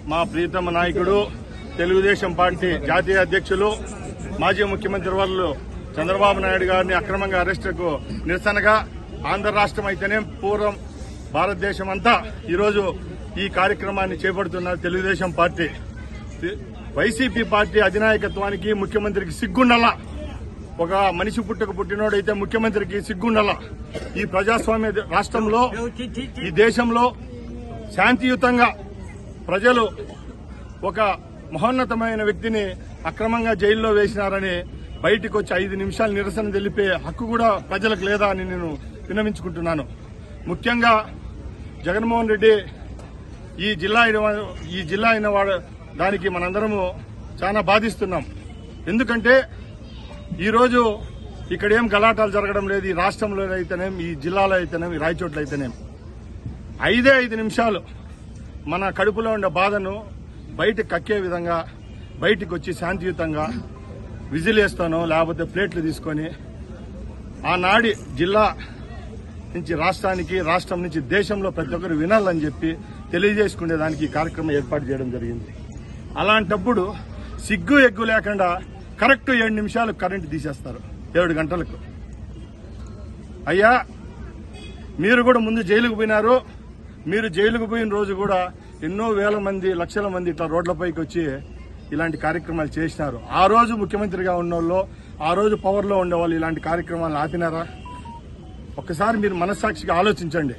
మా ప్రీతమ నాయకుడు తెలుగుదేశం పార్టీ జాతీయ అధ్యక్షులు మాజీ ముఖ్యమంత్రి వాళ్ళు చంద్రబాబు నాయుడు గారిని అక్రమంగా అరెస్టుకు నిరసనగా ఆంధ్ర రాష్ట్రం అయితేనే పూర్వం భారతదేశం అంతా ఈరోజు ఈ కార్యక్రమాన్ని చేపడుతున్న తెలుగుదేశం పార్టీ వైసీపీ పార్టీ అధినాయకత్వానికి ముఖ్యమంత్రికి సిగ్గుండలా ఒక మనిషి పుట్టుక పుట్టినోడైతే ముఖ్యమంత్రికి సిగ్గుండల ఈ ప్రజాస్వామ్య రాష్ట్రంలో ఈ దేశంలో శాంతియుతంగా ప్రజలు ఒక మహోన్నతమైన వ్యక్తిని అక్రమంగా జైల్లో వేసినారని బయటికి వచ్చి ఐదు నిమిషాలు నిరసన తెలిపే హక్కు కూడా ప్రజలకు లేదా అని నేను విన్నవించుకుంటున్నాను ముఖ్యంగా జగన్మోహన్ రెడ్డి ఈ జిల్లా అయిన- ఈ జిల్లా అయిన వాడు దానికి మనందరము చాలా బాధిస్తున్నాం ఎందుకంటే ఈరోజు ఇక్కడ ఏం గలాటాలు జరగడం లేదు ఈ రాష్ట్రంలో అయితేనేం ఈ జిల్లాలో అయితేనేం ఈ రాయచోట్ల అయితేనేం ఐదే ఐదు నిమిషాలు మన కడుపులో ఉండే బాధను బయటకు కక్కే విధంగా బయటికి వచ్చి శాంతియుతంగా విజిల్ వేస్తానో లేకపోతే ప్లేట్లు తీసుకొని ఆనాడి జిల్లా నుంచి రాష్ట్రానికి రాష్ట్రం నుంచి దేశంలో ప్రతి ఒక్కరు వినాలని చెప్పి తెలియజేసుకునే దానికి ఈ కార్యక్రమం ఏర్పాటు చేయడం జరిగింది అలాంటప్పుడు సిగ్గు ఎగ్గు లేకుండా కరెక్ట్ ఏడు నిమిషాలు కరెంటు తీసేస్తారు ఏడు గంటలకు అయ్యా మీరు కూడా ముందు జైలుకు పోయినారు మీరు జైలుకు పోయిన రోజు కూడా ఎన్నో వేల మంది లక్షల మంది ఇట్లా రోడ్లపైకి వచ్చి ఇలాంటి కార్యక్రమాలు చేసినారు ఆ రోజు ముఖ్యమంత్రిగా ఉన్నోళ్ళు ఆ రోజు పవర్లో ఉండేవాళ్ళు ఇలాంటి కార్యక్రమాలు ఆపినారా ఒక్కసారి మీరు మనస్సాక్షిగా ఆలోచించండి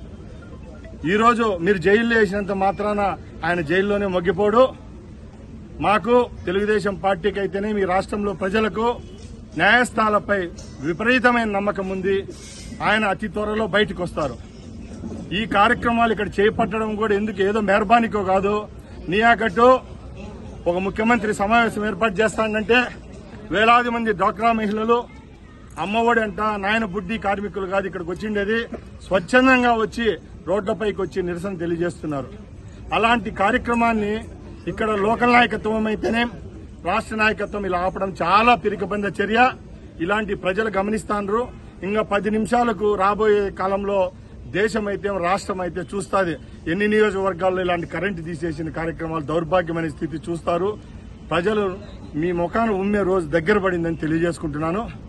ఈ రోజు మీరు జైల్లో వేసినంత మాత్రాన ఆయన జైల్లోనే మొగ్గిపోడు మాకు తెలుగుదేశం పార్టీకి అయితేనే మీ రాష్ట్రంలో ప్రజలకు న్యాయస్థానాలపై విపరీతమైన నమ్మకం ఉంది ఆయన అతి త్వరలో బయటకు వస్తారు ఈ కార్యక్రమాలు ఇక్కడ చేపట్టడం కూడా ఎందుకు ఏదో మెహర్బానికో కాదు నియాకట్టు ఒక ముఖ్యమంత్రి సమావేశం ఏర్పాటు చేస్తానంటే వేలాది మంది డ్వాక్రా మహిళలు అమ్మఒడి అంట నాయన బుడ్డి కార్మికులు కాదు ఇక్కడికి వచ్చిండేది స్వచ్ఛందంగా వచ్చి రోడ్లపైకి వచ్చి నిరసన తెలియజేస్తున్నారు అలాంటి కార్యక్రమాన్ని ఇక్కడ లోకల్ నాయకత్వం అయితేనే రాష్ట్ర నాయకత్వం ఇలా ఆపడం చాలా పిరికబంద చర్య ఇలాంటి ప్రజలు గమనిస్తాండ్రు ఇంకా పది నిమిషాలకు రాబోయే కాలంలో దేశం అయితే రాష్ట్రం అయితే చూస్తుంది ఎన్ని నియోజకవర్గాల్లో ఇలాంటి కరెంటు తీసేసిన కార్యక్రమాలు దౌర్భాగ్యమైన స్థితి చూస్తారు ప్రజలు మీ ముఖాన్ని ఉమ్మే రోజు దగ్గర పడిందని తెలియజేసుకుంటున్నాను